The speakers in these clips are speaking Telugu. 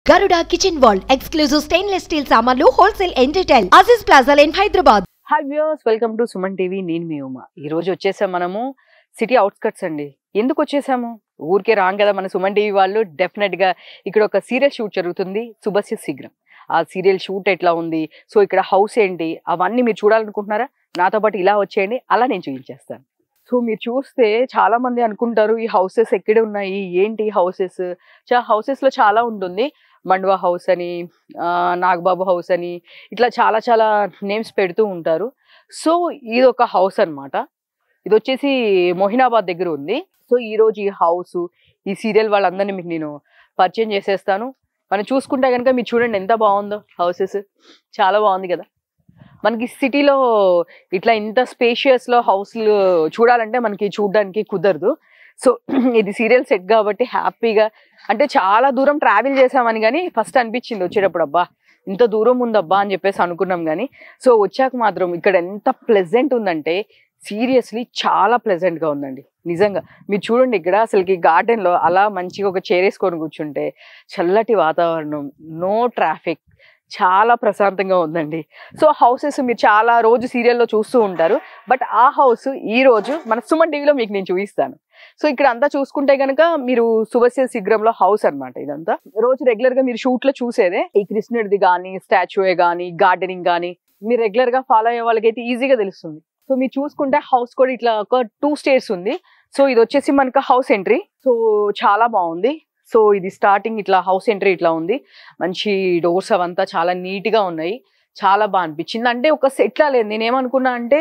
గరుడ kitchen wall exclusive stainless steel సామాన్లు wholesale and retail Aziz plaza in Hyderabad hi viewers welcome to Suman TV నేను మీ ఉమా ఈ రోజు వచ్చేసాం మనము సిటీ అవుట్స్కట్స్ అండి ఎందుకు వచ్చేసాము ఊరికే రాం కదా మన సుమన్ టీవీ వాళ్ళు డెఫినెట్ గా ఇక్కడ ఒక సీరియల్ షూట్ జరుగుతుంది శుభస్య శీఘ్రం ఆ సీరియల్ షూట్ ఎట్లా ఉంది సో ఇక్కడ హౌస్ ఏంటి అవన్నీ మీరు చూడాలనుకుంటున్నారా నాతో పాటు ఇలా వచ్చేయండి అలా నేను చూపించేస్తాను సో మీరు చూస్తే చాలా మంది అనుకుంటారు ఈ హౌసెస్ ఎక్కడ ఉన్నాయి ఏంటి హౌసెస్ చా హౌసెస్ లో చాలా ఉంటుంది మండ్వా హౌస్ అని ఆ, నాగబాబు హౌస్ అని ఇట్లా చాలా చాలా నేమ్స్ పెడుతూ ఉంటారు సో ఇది ఒక హౌస్ అన్నమాట ఇది వచ్చేసి మొహినాబాద్ దగ్గర ఉంది సో ఈ రోజు ఈ హౌస్ ఈ సీరియల్ వాళ్ళందరినీ మీకు నేను పరిచయం చేసేస్తాను మనం చూసుకుంటే కనుక మీరు చూడండి ఎంత బాగుందో హౌసెస్ చాలా బాగుంది కదా మనకి సిటీలో ఇట్లా ఇంత స్పేషియస్ లో హౌస్లు చూడాలంటే మనకి చూడడానికి కుదరదు సో ఇది సీరియల్ సెట్ కాబట్టి హ్యాపీగా అంటే చాలా దూరం ట్రావెల్ చేసామని కానీ ఫస్ట్ అనిపించింది వచ్చేటప్పుడు అబ్బా ఇంత దూరం ఉందబ్బా అని చెప్పేసి అనుకున్నాం కానీ సో వచ్చాక మాత్రం ఇక్కడ ఎంత ప్లెజెంట్ ఉందంటే సీరియస్లీ చాలా ప్లెజెంట్ గా ఉందండి నిజంగా మీరు చూడండి ఇక్కడ అసలుకి గార్డెన్ లో అలా మంచిగా ఒక చైర్ వేసుకొని కూర్చుంటే చల్లటి వాతావరణం నో ట్రాఫిక్ చాలా ప్రశాంతంగా ఉందండి సో హౌసెస్ మీరు చాలా రోజు సీరియల్లో చూస్తూ ఉంటారు బట్ ఆ హౌస్ ఈ రోజు మన సుమన్ టీవీలో మీకు నేను చూపిస్తాను సో ఇక్కడ అంతా చూసుకుంటే కనుక మీరు సుభస్య శిగ్రంలో హౌస్ అన్నమాట ఇదంతా రోజు రెగ్యులర్ గా మీరు షూట్ లో చూసేదే ఈ కృష్ణుడిది కానీ స్టాచ్యూయే కానీ గార్డెనింగ్ కానీ మీరు రెగ్యులర్ గా ఫాలో అయ్యే వాళ్ళకైతే ఈజీగా తెలుస్తుంది సో మీరు చూసుకుంటే హౌస్ కూడా ఇట్లా ఒక టూ స్టేర్స్ ఉంది సో ఇది వచ్చేసి మనకు హౌస్ ఎంట్రీ సో చాలా బాగుంది సో ఇది స్టార్టింగ్ ఇట్లా హౌస్ ఎంట్రీ ఇట్లా ఉంది మంచి డోర్స్ అవంతా చాలా నీట్ గా ఉన్నాయి చాలా బాగా అనిపించింది అంటే ఒక సెట్ లా లేదు నేను ఏమనుకున్నా అంటే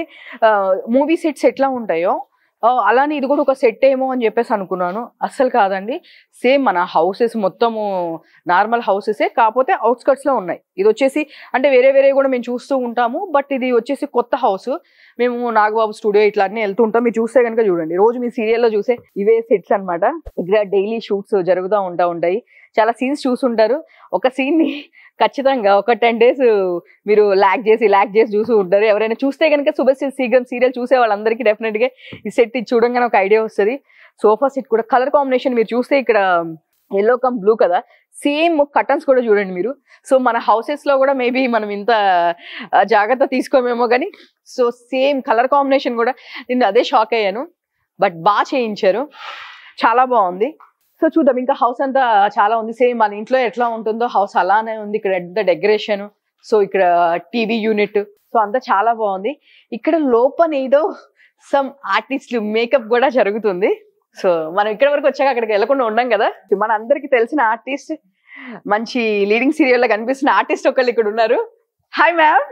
మూవీ సెట్స్ ఎట్లా ఉంటాయో ఆ, అలానే ఇది కూడా ఒక సెట్ ఏమో అని చెప్పేసి అనుకున్నాను అస్సలు కాదండి సేమ్ మన హౌసెస్ మొత్తము నార్మల్ హౌసెసే కాకపోతే అవుట్స్కట్స్ లో ఉన్నాయి ఇది వచ్చేసి అంటే వేరే వేరే కూడా మేము చూస్తూ ఉంటాము బట్ ఇది వచ్చేసి కొత్త హౌస్ మేము నాగబాబు స్టూడియో ఇట్లా అన్ని వెళ్తూ ఉంటాం మీరు చూస్తే కనుక చూడండి రోజు మీ సీరియల్లో చూసే ఇవే సెట్స్ అన్నమాట ఇక్కడ డైలీ షూట్స్ జరుగుతూ ఉంటా ఉంటాయి చాలా సీన్స్ చూసుంటారు ఒక scene ని ఖచ్చితంగా ఒక టెన్ డేస్ మీరు ల్యాక్ చేసి ల్యాక్ చేసి చూసి ఉంటారు ఎవరైనా చూస్తే కనుక శుభశ్రీ శీఘ్రం సీరియల్ చూసే వాళ్ళందరికీ డెఫినెట్ గా ఈ సెట్ ఇది చూడంగానే ఒక ఐడియా వస్తుంది సోఫా సెట్ కూడా కలర్ కాంబినేషన్ మీరు చూస్తే ఇక్కడ ఎల్లో కమ్ బ్లూ కదా సేమ్ కటన్స్ కూడా చూడండి మీరు సో మన హౌసెస్ లో కూడా మేబీ మనం ఇంత ఆ, జాగ్రత్త తీసుకోమేమో కానీ సో సేమ్ కలర్ కాంబినేషన్ కూడా నేను అదే షాక్ అయ్యాను బట్ బాగా చేయించారు చాలా బాగుంది సో చూద్దాం ఇంకా హౌస్ అంతా చాలా ఉంది సేమ్ మన ఇంట్లో ఎట్లా ఉంటుందో హౌస్ అలానే ఉంది ఇక్కడ ఎంత డెకరేషన్ సో ఇక్కడ టీవీ యూనిట్ సో అంతా చాలా బాగుంది ఇక్కడ లోపల ఏదో సమ్ ఆర్టిస్టులు మేకప్ కూడా జరుగుతుంది సో మనం ఇక్కడ వరకు వచ్చాక అక్కడికి వెళ్ళకుండా ఉన్నాం కదా మన అందరికి తెలిసిన ఆర్టిస్ట్ మంచి లీడింగ్ సీరియల్ లో కనిపిస్తున్న ఆర్టిస్ట్ ఒకళ్ళు ఇక్కడ ఉన్నారు హాయ్ మ్యామ్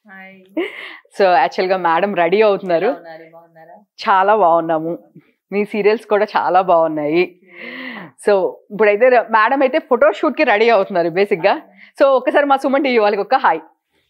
సో యాక్చువల్ గా మేడం రెడీ అవుతున్నారు చాలా బాగున్నాము మీ సీరియల్స్ కూడా చాలా బాగున్నాయి సో ఇప్పుడైతే మేడం అయితే ఫోటో షూట్ కి రెడీ అవుతున్నారు బేసిక్ గా సో ఒక్కసారి మా సుమన్ టీవీ వాళ్ళకి ఒక హాయ్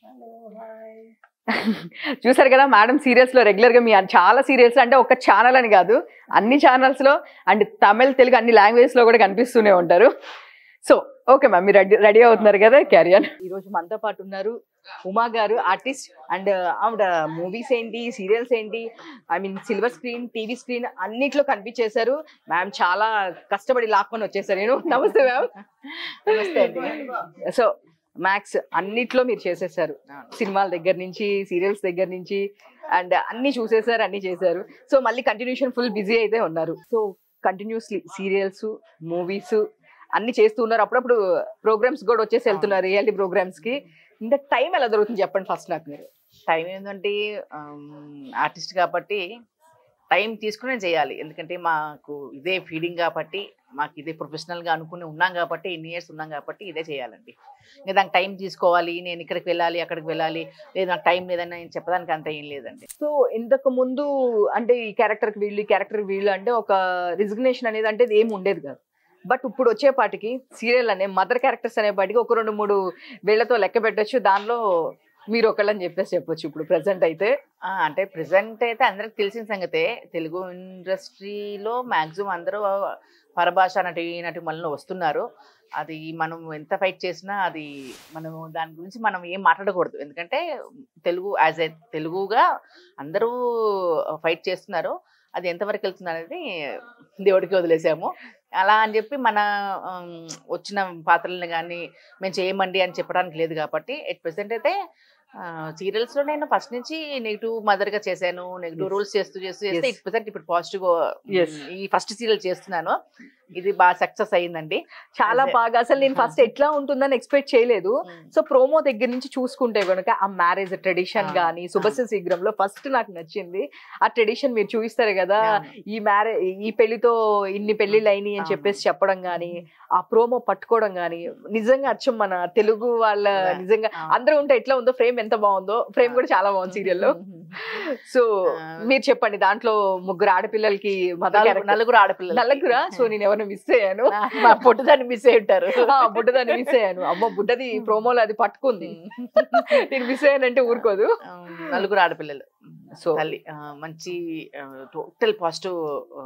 చూసారు కదా మేడం సీరియల్స్ లో రెగ్యులర్ గా మీ చాలా సీరియల్స్ అంటే ఒక ఛానల్ అని కాదు అన్ని ఛానల్స్ లో అండ్ తమిళ్ తెలుగు అన్ని లాంగ్వేజ్ లో కూడా కనిపిస్తూనే ఉంటారు సో ఓకే మ్యామ్ మీరు రెడీ రెడీ అవుతున్నారు కదా క్యారియన్ ఈ రోజు మనతో పాటు ఉన్నారు ఉమా గారు ఆర్టిస్ట్ అండ్ ఆవిడ మూవీస్ ఏంటి సీరియల్స్ ఏంటి I mean silver screen TV screen అన్నిట్లో కనిపించేశారు మ్యామ్ చాలా కష్టపడి లాక్కొని వచ్చేసారు నేను నమస్తే మ్యామ్ నమస్తే అండి. సో మ్యాక్స్ అన్నిట్లో మీరు చేసేసారు సినిమాల దగ్గర నుంచి సీరియల్స్ దగ్గర నుంచి అండ్ అన్ని చూసేసారు అన్ని చేశారు సో మళ్ళీ కంటిన్యూషన్ ఫుల్ బిజీ అయితే ఉన్నారు సో కంటిన్యూస్లీ సీరియల్స్ మూవీస్ అన్ని చేస్తూ ఉన్నారు అప్పుడప్పుడు ప్రోగ్రామ్స్ కూడా వచ్చేసి వెళ్తున్నారు రియాలిటీ ప్రోగ్రామ్స్ కి ఇంత టైం ఎలా దొరుకుతుంది చెప్పండి ఫస్ట్ నాకు మీరు టైం ఏంటంటే ఆర్టిస్ట్ కాబట్టి టైం తీసుకునే చేయాలి ఎందుకంటే మాకు ఇదే ఫీడింగ్ కాబట్టి మాకు ఇదే ప్రొఫెషనల్గా అనుకుని ఉన్నాం కాబట్టి ఎన్ని ఇయర్స్ ఉన్నాం కాబట్టి ఇదే చేయాలండి ఇంకా దానికి టైం తీసుకోవాలి నేను ఇక్కడికి వెళ్ళాలి అక్కడికి వెళ్ళాలి లేదు నాకు టైం లేదని నేను చెప్పడానికి అంత ఏం లేదండి సో ఇంతకు ముందు అంటే ఈ క్యారెక్టర్ కి వీళ్ళు ఈ క్యారెక్టర్ వీళ్ళు అంటే ఒక రిజిగ్నేషన్ అనేది అంటే ఏం ఉండేది కాదు బట్ ఇప్పుడు వచ్చేపాటికి సీరియల్ అనే మదర్ క్యారెక్టర్స్ అనేపాటికి ఒక రెండు మూడు వీళ్ళతో లెక్క పెట్టొచ్చు దానిలో మీరు ఒకళ్ళని చెప్పేసి చెప్పొచ్చు ఇప్పుడు ప్రెసెంట్ అయితే ఆ, అంటే ప్రెసెంట్ అయితే అందరికి తెలిసిన సంగతే తెలుగు ఇండస్ట్రీలో మ్యాక్సిమం అందరూ పరభాష నటి నటి మళ్ళీ వస్తున్నారు అది మనం ఎంత ఫైట్ చేసినా అది మనం దాని గురించి మనం ఏం మాట్లాడకూడదు ఎందుకంటే తెలుగు యాజ్ ఎ తెలుగుగా అందరూ ఫైట్ చేస్తున్నారు అది ఎంతవరకు వెళ్తుంది అనేది దేవుడికి వదిలేసాము అలా అని చెప్పి మన ఉమ్, వచ్చిన పాత్రలను కానీ మేము చేయమండి అని చెప్పడానికి లేదు కాబట్టి ఎట్ ప్రెసెంట్ అయితే సీరియల్స్ లో నేను ఫస్ట్ నుంచి నెగిటివ్ మదర్ గా చేశాను నెగిటివ్ Yes. రోల్స్ చేస్తూ చేస్తూ చేస్తే Yes. ఇట్ ప్రెసెంట్ ఇప్పుడు పాజిటివ్ Yes. ఈ ఫస్ట్ సీరియల్ చేస్తున్నాను ఇది బాగా సక్సెస్ అయ్యిందండి చాలా అదే. బాగా అసలు నేను ఫస్ట్ ఎట్లా ఉంటుందని ఎక్స్పెక్ట్ చేయలేదు సో ప్రోమో దగ్గర నుంచి చూసుకుంటే కనుక ఆ మ్యారేజ్ ట్రెడిషన్ ఆ, గానీ శుభస్య శీఘ్రంలో ఫస్ట్ నాకు నచ్చింది ఆ ట్రెడిషన్ మీరు చూపిస్తారు కదా ఈ మ్యారేజ్ ఈ పెళ్లితో ఇన్ని పెళ్లిళ్ళు అయినాయి అని అవును. చెప్పేసి చెప్పడం గానీ ఆ ప్రోమో పట్టుకోవడం గానీ నిజంగా అచ్చం మన తెలుగు వాళ్ళ Yeah. నిజంగా అందరూ ఉంటే ఎట్లా ఉందో ఫ్రేమ్ ఎంత బాగుందో ఫ్రేమ్ కూడా చాలా బాగుంది సీరియల్లో సో ఆ. మీరు చెప్పండి దాంట్లో ముగ్గురు ఆడపిల్లలకి మదర్ నలుగురు- నలుగురు ఆడపిల్లలు నలుగురా సో నేను ఎవరిని మిస్ అయ్యాను మా పొట్టుదాన్ని మిస్ అయి ఉంటారు ఆ, బుడ్డదాన్ని మిస్ అయ్యాను అమ్మ బుడ్డది ప్రోమోలో అది పట్టుకుంది నేను మిస్ అయ్యానంటే ఊరుకోదు నలుగురు ఆడపిల్లలు సో తల్లి ఆ, మంచి టోటల్ పాజిటివ్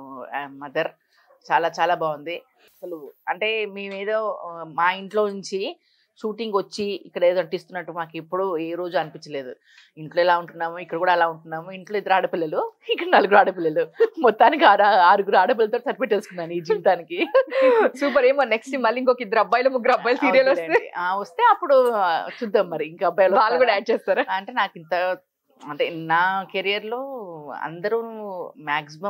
మదర్ చాలా చాలా బాగుంది అసలు అంటే మేమేదో ఆ, మా ఇంట్లో నుంచి షూటింగ్ వచ్చి ఇక్కడ ఏదో అంటిస్తున్నట్టు మాకు ఎప్పుడు ఏ రోజు అనిపించలేదు ఇంట్లో ఎలా ఉంటున్నాము ఇక్కడ కూడా అలా ఉంటున్నాము ఇంట్లో ఇద్దరు ఆడపిల్లలు ఇక్కడ నలుగురు ఆడపిల్లలు మొత్తానికి ఆరు ఆరుగురు ఆడపిల్లలతో సరిపెట్టేసుకున్నాను ఈ జీవితానికి సూపర్ ఏమో నెక్స్ట్ మళ్ళీ ఇంకొక ఇద్దరు అబ్బాయిలు ముగ్గురు అబ్బాయిలు సీరియల్ వస్తే అవునులేండి. ఆ, వస్తే అప్పుడు ఆ, చూద్దాం మరి ఇంకా అబ్బాయిలు వాళ్ళు కూడా వస్తారా? యాడ్ చేస్తారా అంటే నాకు ఇంత అంటే నా కెరియర్ లో అందరూ మాక్సిమం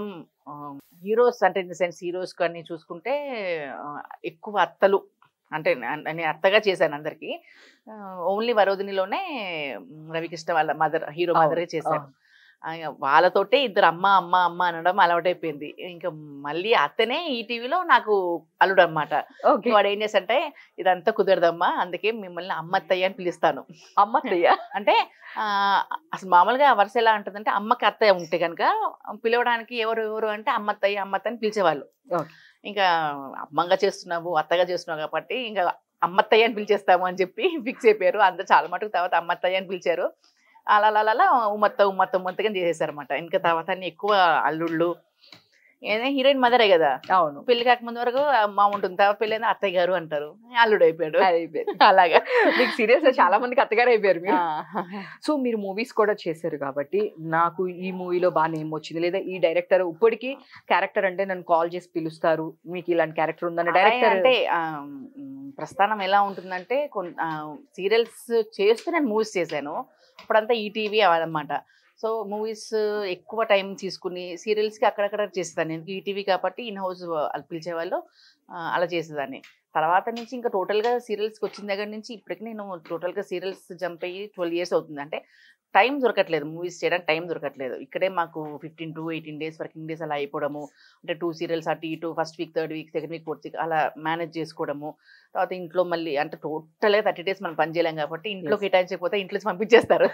హీరోస్ అంటే ఇన్ ద సెన్స్ హీరోస్ కానీ చూసుకుంటే ఆ, ఎక్కువ అత్తలు అంటే నా- నేను అత్తగా చేశాను అందరికి ఓన్లీ వరోధినిలోనే మ్, రవికృష్ణ వాళ్ళ మదర్ హీరో అవును, మదర్ చేశాను ఆ, వాళ్ళతోటే ఇద్దరు అమ్మ అమ్మ అమ్మ అనడం అలవాటైపోయింది ఇంకా మళ్ళీ అత్తనే ఈ టీవీలో నాకు అల్లుడు అనమాట ఓకే వాడు ఏం చేసంటే ఇదంతా కుదరదమ్మా అందుకే మిమ్మల్ని అమ్మత్తయ్య అని పిలుస్తాను అమ్మ అత్తయ్య అంటే ఆ, అసలు మామూలుగా వరుస ఎలా ఉంటుందంటే అమ్మకి అత్తయ్య ఉంటే కనుక పిలవడానికి ఎవరు ఎవరు అంటే అమ్మత్తయ్య అమ్మత్త అని పిలిచేవాళ్ళు Okay. ఇంకా అమ్మంగా చేస్తున్నావు అత్తగా చేస్తున్నావు కాబట్టి ఇంకా అమ్మత్తయ్య అని పిలిచేస్తాము అని చెప్పి ఫిక్స్ అయిపోయారు అందరు చాలా మటుకు తర్వాత అమ్మత్తయ్య అని పిలిచారు అలా అలా అలా ఉమ్మత్త ఉమ్మత్త ఉమ్మత్తగా చేసేసారు అనమాట ఇంకా తర్వాత అన్ని ఎక్కువ అల్లుళ్ళు ఏదైనా హీరోయిన్ మదరే కదా అవును పెళ్లి కాకముందు వరకు అమ్మ ఉంటుంది తర్వాత పెళ్ళి అయినా అత్తయ్య గారు అంటారు అల్లుడు అయిపోయాడు అయిపోయింది. అలాగా మీకు సీరియస్ చాలా మందికి అత్తగారు అయిపోయారు మీరు ఆ. సో మీరు మూవీస్ కూడా చేశారు కాబట్టి నాకు ఈ మూవీలో బాగా నేమ్ వచ్చింది లేదా ఈ డైరెక్టర్ ఇప్పటికీ క్యారెక్టర్ అంటే నన్ను కాల్ చేసి పిలుస్తారు మీకు ఇలాంటి క్యారెక్టర్ ఉందని అలా డైరెక్టర్ అంటే ఆ, మ్, ప్రస్థానం ఎలా ఉంటుందంటే సీరియల్స్ చేస్తూ నేను మూవీస్ చేశాను అప్పుడంతా ఈటీవీ అన్నమాట సో మూవీస్ ఎక్కువ టైం తీసుకుని సీరియల్స్కి అక్కడక్కడ చేసేదాన్ని ఎందుకు ఈటీవీ కాబట్టి ఇన్ హౌస్ పిలిచేవాళ్ళు ఆ, అలా చేసేదాన్ని తర్వాత నుంచి ఇంకా టోటల్గా సీరియల్స్కి వచ్చిన దగ్గర నుంచి ఇప్పటికి నేను టోటల్గా సీరియల్స్ జంప్ అయ్యి ట్వెల్వ్ ఇయర్స్ అవుతుంది అంటే టైం దొరకట్లేదు మూవీస్ చేయడానికి టైం దొరకట్లేదు ఇక్కడే మాకు fifteen to eighteen days working days అలా అయిపోవడము అంటే టూ సీరియల్స్ అటు ఇటు first week third week second week fourth week అలా మేనేజ్ చేసుకోవడము తర్వాత ఇంట్లో మళ్ళీ అంటే టోటల్గా థర్టీ డేస్ మనం పని చేయలేం కాబట్టి ఇంట్లో Yes. కేటాయించకపోతే ఇంట్లో నుంచి పంపించేస్తారు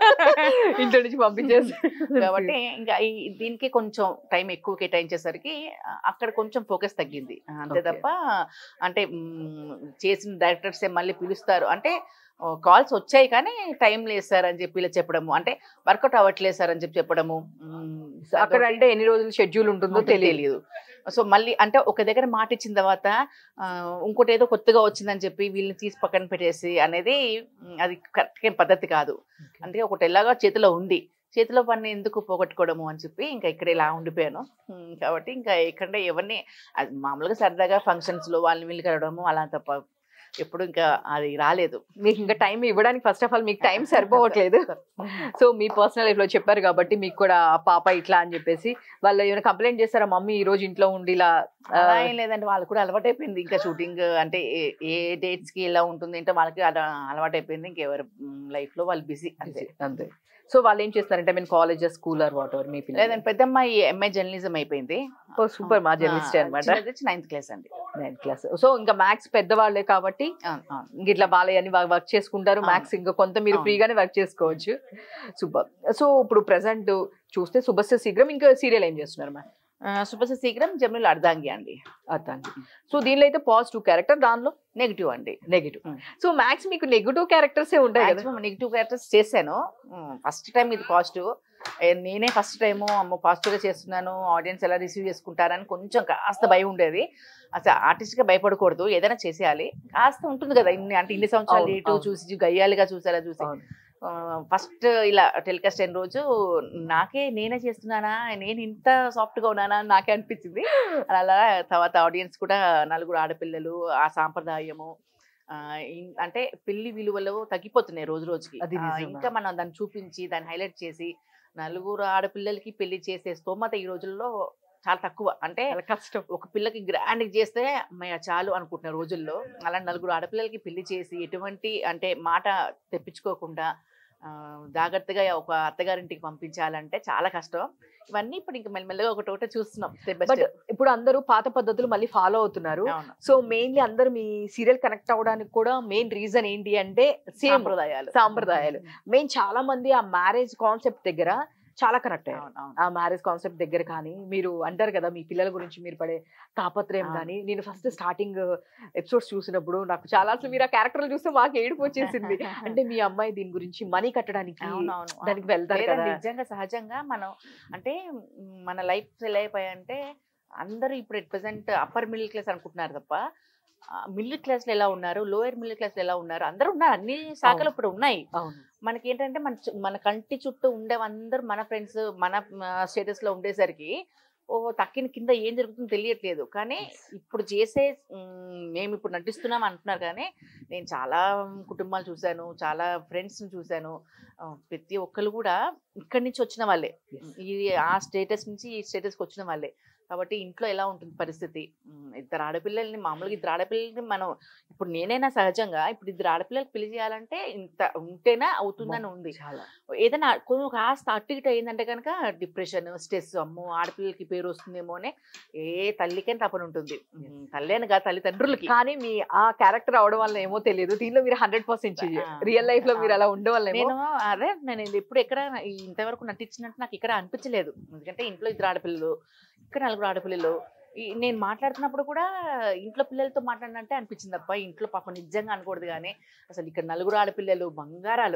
ఇంట్లో నుంచి పంపించేసి కాబట్టి ఇంకా ఈ దీనికి కొంచెం టైం ఎక్కువ కేటాయించేసరికి ఆ, అక్కడ కొంచెం ఫోకస్ తగ్గింది అంతే Okay. తప్ప అంటే మ్, చేసిన డైరెక్టర్స్ మళ్ళీ పిలుస్తారు అంటే కాల్స్ వచ్చాయి కానీ టైం లేదు సార్ అని చెప్పి ఇలా చెప్పడము అంటే వర్కౌట్ అవ్వట్లేదు సార్ అని చెప్పి చెప్పడము మ్, అక్కడ అంటే ఎన్ని రోజులు షెడ్యూల్ ఉంటుందో ఉంటుందో తెలియదు తెలియదు సో మళ్ళీ అంటే ఒక దగ్గర మాట ఇచ్చిన తర్వాత ఆ, ఇంకోటి ఏదో కొత్తగా వచ్చిందని చెప్పి వీళ్ళని తీసి పక్కన పెట్టేసి అనేది మ్, అది కరెక్ట్ పద్ధతి కాదు అందుకే ఒకటి ఎలాగో చేతిలో ఉంది చేతిలో పని ఎందుకు పోగొట్టుకోవడము అని చెప్పి ఇంకా ఇక్కడ ఇలా ఉండిపోయాను మ్, కాబట్టి ఇంకా ఎక్కడ ఎవరిని అది మామూలుగా సరదాగా functions లో వాళ్ళని వీళ్ళు కలవడము అలా తప్ప ఎప్పుడు ఇంకా అది రాలేదు మీకు ఇంకా టైం ఇవ్వడానికి ఫస్ట్ ఆఫ్ ఆల్ మీకు టైం సరిపోవట్లేదు సో మీ పర్సనల్ లైఫ్ లో చెప్పారు కాబట్టి మీకు కూడా ఆ పాప ఇట్లా అని చెప్పేసి వాళ్ళు ఏమైనా కంప్లైంట్ చేస్తారా మమ్మీ ఈ రోజు ఇంట్లో ఉండి ఇలా ఆ, అలా ఏం లేదంటే వాళ్ళకి కూడా అలవాటైపోయింది ఇంకా షూటింగ్ అంటే ఏ- ఏ డేట్స్ కి ఎలా ఉంటుంది అంటే వాళ్ళకి అలా అలవాటైపోయింది ఇంకెవరి లైఫ్ లో వాళ్ళు బిజీ అంతే అంతే సో వాళ్ళు ఏం చేస్తారంటే mean colleges school or whatever మీ పిల్లలు లేదండి పెద్దమ్మాయి ఎంఏ జర్నలిజం అయిపోయింది సూపర్ మా జర్నలిస్ట్ అనమాట నైన్త్ క్లాస్ అండి నైన్త్ క్లాస్ సో ఇంకా మ్యాథ్స్ పెద్దవాళ్ళే కాబట్టి అవును, అవును. ఇంక ఇట్లా బాలయ్య అని వర్క్ చేసుకుంటారు అవును. మ్యాథ్స్ ఇంకా కొంత మీరు అవును. ఫ్రీగానే వర్క్ చేసుకోవచ్చు సూపర్ సో ఇప్పుడు ప్రెసెంట్ చూస్తే శుభస్య శీఘ్రం ఇంకా సీరియల్ ఏం చేస్తున్నారు మ్యామ్ ఆ, సుభస శీఘ్రం జమినులు అర్ధాంగి అండి అర్థానికి సో దీనిలో అయితే పాజిటివ్ క్యారెక్టర్ దానిలో నెగిటివ్ అండి నెగిటివ్ Hmm. సో మ్యాథ్స్ మీకు నెగిటివ్ క్యారెక్టర్స్ ఉంటాయి కదా మాక్సిమం నెగిటివ్ క్యారెక్టర్స్ చేశాను ఫస్ట్ టైం ఇది పాజిటివ్ నేనే ఫస్ట్ టైము అమ్మ పాజిటివ్ గా చేస్తున్నాను ఆడియన్స్ ఎలా రిసీవ్ చేసుకుంటారని కొంచెం కాస్త భయం ఉండేది అసలు ఆర్టిస్ట్ గా భయపడకూడదు ఏదైనా చేసేయాలి కాస్త ఉంటుంది కదా ఇన్ని అంటే ఇన్ని సంవత్సరాలు అవును, లేటు అవును. చూసి గయ్యాలిగా చూసారా చూసి అవును. ఫస్ట్ ఇలా టెలికాస్ట్ అయిన రోజు నాకే నేనే చేస్తున్నానా నేను ఇంత సాఫ్ట్గా ఉన్నానా అని నాకే అనిపించింది అలా తర్వాత ఆడియన్స్ కూడా నలుగురు ఆడపిల్లలు ఆ సాంప్రదాయము ఆ, ఇం- అంటే పెళ్లి విలువలు తగ్గిపోతున్నాయి రోజు రోజుకి అది ఆ, నిజమే. ఇంకా మనం దాన్ని చూపించి దాన్ని హైలైట్ చేసి నలుగురు ఆడపిల్లలకి పెళ్లి చేసే స్తోమత ఈ రోజుల్లో చాలా తక్కువ అంటే చాలా కష్టం ఒక పిల్లకి గ్రాండ్ చేస్తే అమ్మాయి చాలు అనుకుంటున్న రోజుల్లో అలా నలుగురు ఆడపిల్లలకి పెళ్లి చేసి ఎటువంటి అంటే మాట తెప్పించుకోకుండా ఆ, జాగ్రత్తగా ఒక అత్తగారింటికి పంపించాలంటే చాలా కష్టం ఇవన్నీ ఇప్పుడు ఇంకా మెల్లమెల్లగా ఒకటి ఒకటి చూస్తున్నాం స్టెప్ బై బట్ స్టెప్ ఇప్పుడు అందరూ పాత పద్ధతులు మళ్ళీ ఫాలో అవుతున్నారు సో మెయిన్లీ అందరూ మీ సీరియల్ కనెక్ట్ అవ్వడానికి కూడా మెయిన్ రీజన్ ఏంటి అంటే సేమ్ సాంప్రదాయాలు సాంప్రదాయాలు మెయిన్ చాలా మంది ఆ మ్యారేజ్ కాన్సెప్ట్ దగ్గర చాలా కనెక్ట్ అయ్యారు అవును, అవును. ఆ మ్యారేజ్ కాన్సెప్ట్ దగ్గర కానీ మీరు అంటారు కదా మీ పిల్లల గురించి మీరు పడే తాపత్రయం అవును. కానీ నేను ఫస్ట్ స్టార్టింగ్ ఎపిసోడ్స్ చూసినప్పుడు నాకు చాలా అసలు మీరు ఆ క్యారెక్టర్లు చూస్తే మాకు ఏడుపు వచ్చేసింది అంటే మీ అమ్మాయి దీని గురించి మనీ కట్టడానికి అవును, అవును, అవును. దానికి వెళ్తారు లేదండి, కదా నిజంగా సహజంగా మనం అంటే మ్, మన లైఫ్ సెల్ అయిపోయాయంటే అందరూ ఇప్పుడు at present upper middle class అనుకుంటున్నారు తప్ప మిడిల్ క్లాస్ లో ఎలా ఉన్నారు లోయర్ మిడిల్ క్లాస్ లో ఎలా ఉన్నారు అందరూ ఉన్నారు అన్ని శాఖలు అవును. ఇప్పుడు ఉన్నాయి అవును మనకి ఏంటంటే మన చు- మన కంటి చుట్టూ ఉండేవందరూ మన ఫ్రెండ్స్ మన స్టేటస్ లో ఉండేసరికి ఓ తక్కిన కింద ఏం జరుగుతుందో తెలియట్లేదు కానీ ఇప్పుడు చేసే మ్, మేము ఇప్పుడు నటిస్తున్నాం అంటున్నారు కానీ నేను చాలా కుటుంబాలు చూశాను చాలా ఫ్రెండ్స్ని చూశాను ఆ, ప్రతి ఒక్కరు కూడా ఇక్కడి నుంచి వచ్చిన వాళ్ళే ఈ ఆ స్టేటస్ నుంచి ఈ స్టేటస్కి వచ్చిన వాళ్ళే కాబట్టి ఇంట్లో ఎలా ఉంటుంది పరిస్థితి మ్, ఇద్దరు ఆడపిల్లల్ని మామూలుగా ఇద్దరు ఆడపిల్లల్ని మనం ఇప్పుడు నేనైనా సహజంగా ఇప్పుడు ఇద్దరు ఆడపిల్లలకి పెళ్లి చేయాలంటే ఇంత ఉంటేనా అవుతుందని ఉంది చాలా ఏదైనా కొంచెం కాస్త అటు ఇటు అయిందంటే కనుక డిప్రెషన్ స్ట్రెస్ అమ్మో ఆడపిల్లలకి పేరు వస్తుందేమో అని ఏ తల్లికైనా తపన ఉంటుంది ఉమ్, తల్లి అని కాదు తల్లిదండ్రులకి కానీ మీ ఆ క్యారెక్టర్ అవడం వల్ల ఏమో తెలియదు దీనిలో మీరు హండ్రెడ్ పర్సెంట్ ఆ. రియల్ లైఫ్ లో మీరు అలా ఉండే వల్ల నేను అదే నేను ఇది ఎప్పుడు ఎక్కడ ఈ ఇంతవరకు నటించినట్టు నాకు ఇక్కడ అనిపించలేదు ఎందుకంటే ఇంట్లో ఇద్దరు ఆడపిల్లలు ఇక్కడ నలుగురు ఆడపిల్లలు ఈ నేను మాట్లాడుతున్నప్పుడు కూడా ఇంట్లో పిల్లలతో మాట్లాడినట్టే అనిపించింది తప్ప ఇంట్లో పాపం నిజంగా అనకూడదు కానీ అసలు ఇక్కడ నలుగురు ఆడపిల్లలు బంగారాలు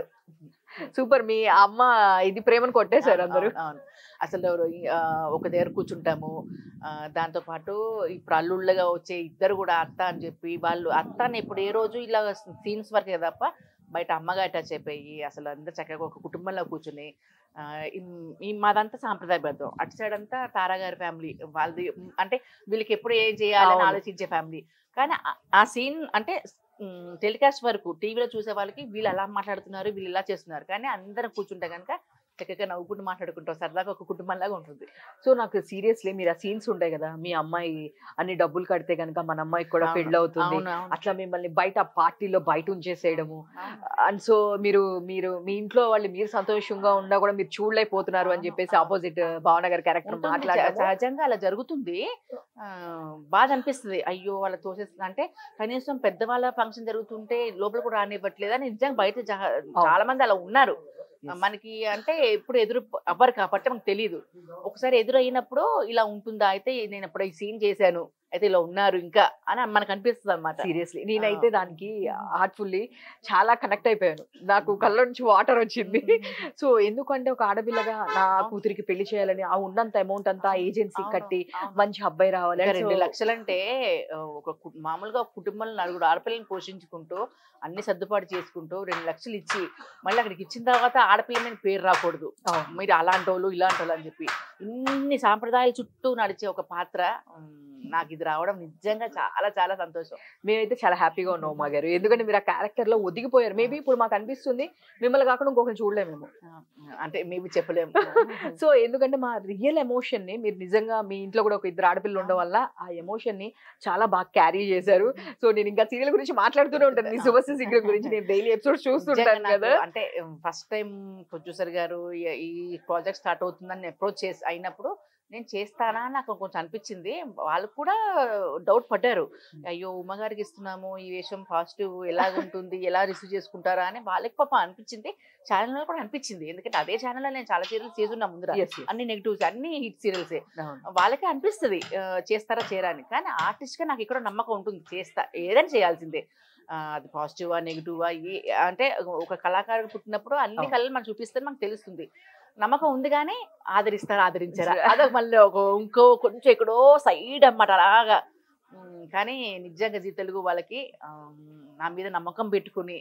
సూపర్ మీ అమ్మ ఇది ప్రేమను కొట్టేశారు అవును, అందరూ అవును, అవును. అసలు ఆ, ఒక దగ్గర కూర్చుంటాము ఆ, దాంతో పాటు ఇప్పుడు అల్లుళ్ళగా వచ్చే ఇద్దరు కూడా అత్త అని చెప్పి వాళ్ళు అత్తని ఇప్పుడు ఏ రోజు ఇలా సీన్స్ వరకే తప్ప బయట అమ్మగా అటాచ్ అయిపోయి అసలు అందరు చక్కగా ఒక కుటుంబంలో కూర్చుని ఆ, ఇం- ఈ మాదంతా సాంప్రదాయబద్ధం అటు సైడ్ అంతా తారా గారి ఫ్యామిలీ వాళ్ళది అంటే వీళ్ళకి ఎప్పుడు ఏం చేయాలని అవును. ఆలోచించే ఫ్యామిలీ కానీ ఆ- ఆ సీన్ అంటే టెలికాస్ట్ వరకు టీవీలో చూసే వాళ్ళకి వీళ్ళు అలా మాట్లాడుతున్నారు వీళ్ళు ఇలా చేస్తున్నారు కానీ అందరం కూర్చుంటే కనుక చక్కగా నవ్వుకుంటూ మాట్లాడుకుంటాం సరదాగా ఒక కుటుంబంలాగా ఉంటుంది సో నాకు సీరియస్లీ మీరు ఆ సీన్స్ ఉంటాయి కదా మీ అమ్మాయి అన్ని డబ్బులు కడితే కనుక మన అమ్మాయికి కూడా అవును, పెళ్ళి అవుతుంది అవును, అవును. అట్లా మిమ్మల్ని బయట పార్టీలో బయట ఉంచేసేయడము అవును. అండ్ సో మీరు మీరు మీ ఇంట్లో వాళ్ళు మీరు సంతోషంగా ఉన్నా కూడా మీరు చూడలేకపోతున్నారు అని చెప్పేసి ఆపోజిట్ భావన గారి క్యారెక్టర్ ఉంటుంది. సహ- మాట్లాడారు సహజంగా అలా జరుగుతుంది ఆ, బాధ అనిపిస్తుంది అయ్యో వాళ్ళ తోసేస్తుంది అంటే కనీసం పెద్దవాళ్ళ ఫంక్షన్ జరుగుతుంటే లోపల కూడా రానివ్వట్లేదు అని నిజంగా బయట జా- చాలా మంది అలా ఉన్నారు మనకి అంటే ఎప్పుడు ఎదురు అవ్వరు కాబట్టి మనకు తెలియదు ఒకసారి ఎదురు అయినప్పుడు ఇలా ఉంటుందా అయితే నేను అప్పుడు ఈ సీన్ చేశాను అయితే ఇలా ఉన్నారు ఇంకా అని మనకు అనిపిస్తుంది అనమాట సీరియస్లీ నేనైతే దానికి హార్ట్ఫుల్లీ చాలా కనెక్ట్ అయిపోయాను నాకు కళ్ళ నుంచి వాటర్ వచ్చింది సో ఎందుకంటే ఒక ఆడపిల్లగా నా కూతురికి పెళ్లి చేయాలని ఆ ఉన్నంత అమౌంట్ అంతా ఏజెన్సీ కట్టి మంచి అబ్బాయి రావాలి ఇంకా అని రెండు so- లక్షలంటే ఆ, ఒక కు- మామూలుగా ఒక కుటుంబంలో నలుగురు ఆడపిల్లని పోషించుకుంటూ అన్ని సర్దుబాటు చేసుకుంటూ రెండు లక్షలు ఇచ్చి మళ్ళీ అక్కడికి ఇచ్చిన తర్వాత ఆడపిల్ల మీద పేరు రాకూడదు అవును. మీరు అలాంటి వాళ్ళు ఇలాంటి వాళ్ళు అని చెప్పి ఇన్ని సాంప్రదాయాల చుట్టూ నడిచే ఒక పాత్ర ఉమ్, నాకు ఇది రావడం నిజంగా చాలా చాలా సంతోషం మేమైతే చాలా హ్యాపీగా ఉన్నాం మా గారు ఎందుకంటే మీరు ఆ క్యారెక్టర్ లో ఒదిగిపోయారు మేబీ ఇప్పుడు మాకు అనిపిస్తుంది మిమ్మల్ని కాకుండా ఇంకొకరు చూడలేము మేము ఆ, అంటే మేబీ చెప్పలేము సో ఎందుకంటే మా రియల్ ఎమోషన్ ని మీరు నిజంగా మీ ఇంట్లో కూడా ఒక ఇద్దరు ఆడపిల్లలు ఉండడం వల్ల ఆ ఎమోషన్ ని చాలా బాగా క్యారీ చేశారు సో నేను ఇంకా సీరియల్ గురించి మాట్లాడుతూనే ఉంటాను మీ శుభశ్రీ సీక్రెట్ గురించి నేను డైలీ ఎపిసోడ్స్ నిజంగా చూస్తుంటాను నాకు కదా అంటే ఫస్ట్ టైం ప్రొడ్యూసర్ గారు ఈ- ఈ ప్రాజెక్ట్ స్టార్ట్ అవుతుందని అప్రోచ్ చేసి అయినప్పుడు నేను చేస్తానా అని నాకు కొంచెం అనిపించింది వాళ్ళు కూడా డౌట్ పడ్డారు అయ్యో ఉమ్మగారికి ఇస్తున్నాము ఈ వేషం పాజిటివ్ ఎలా ఉంటుంది ఎలా రిసీవ్ చేసుకుంటారా అని వాళ్ళకి పాప అనిపించింది ఛానల్లో కూడా అనిపించింది ఎందుకంటే అదే ఛానల్లో నేను చాలా సీరియల్స్ చేస్తున్నా ముందర Yes, yes. అన్ని నెగిటివ్స్ అన్ని హిట్ సీరియల్సే అవును. వాళ్ళకే అనిపిస్తుంది ఆ, చేస్తారా చేయరా అని కానీ ఆర్టిస్ట్ గా నాకు ఇక్కడ నమ్మకం ఉంటుంది చేస్తా ఏదైనా చేయాల్సిందే ఆ, అది పాజిటివా నెగిటివా ఏ అంటే ఒక కళాకారుడు పుట్టినప్పుడు అన్ని అవును. కళలు మనం చూపిస్తే మనకు తెలుస్తుంది నమ్మకం ఉంది కానీ ఆదరిస్తారా ఆదరించారా అదొక మళ్ళీ ఒక ఇంకో కొంచెం ఎక్కడో సైడ్ అన్నమాట అలాగా ఉమ్, కానీ నిజంగా జీ తెలుగు వాళ్ళకి ఆ, నా మీద నమ్మకం పెట్టుకుని